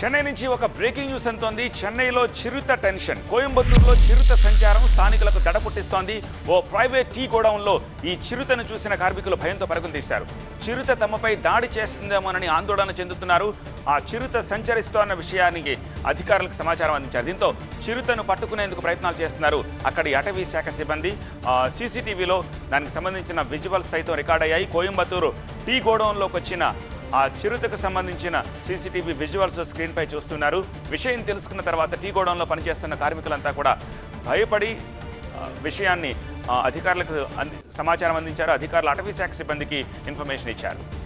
చెన్నై నుంచి ఒక breaking news అంతోంది చెన్నైలో చిరుత టెన్షన్ కోయంబత్తూరులో చిరుత సంచారం స్థానికులకు దడ పుట్టిస్తోంది ఓ ప్రైవేట్ టీ గోడౌన్లో ఈ చిరుతను చూసిన కార్మికులు భయంతో పరుగులు తీశారు చిరుత తమపై దాడి చేస్తుందేమోనని ఆందోళన చెందుతున్నారు ఆ చిరుత సంచరిస్తోన్న విషయానికి అధికారులకు సమాచారం అందించారు దీంతో చిరుతను పట్టుకునేందుకు ప్రయత్నాలు చేస్తున్నారు అక్కడి అటవీ శాఖ సిబ్బంది ఆ, సీసీటీవీలో దానికి సంబంధించిన విజువల్స్ సైతం రికార్డ్ అయ్యాయి కోయంబత్తూరు టీ గోడౌన్లోకి వచ్చిన ఆ చిరుతకు సంబంధించిన సీసీటీవీ విజువల్స్ స్క్రీన్ పై చూస్తున్నారు విషయం తెలుసుకున్న తర్వాత టీ గోడౌన్లో పనిచేస్తున్న కార్మికులంతా కూడా భయపడి ఆ, విషయాన్ని ఆ, అధికారులకు అంది సమాచారం అందించారు అధికారులు అటవీ శాఖ సిబ్బందికి ఇన్ఫర్మేషన్ ఇచ్చారు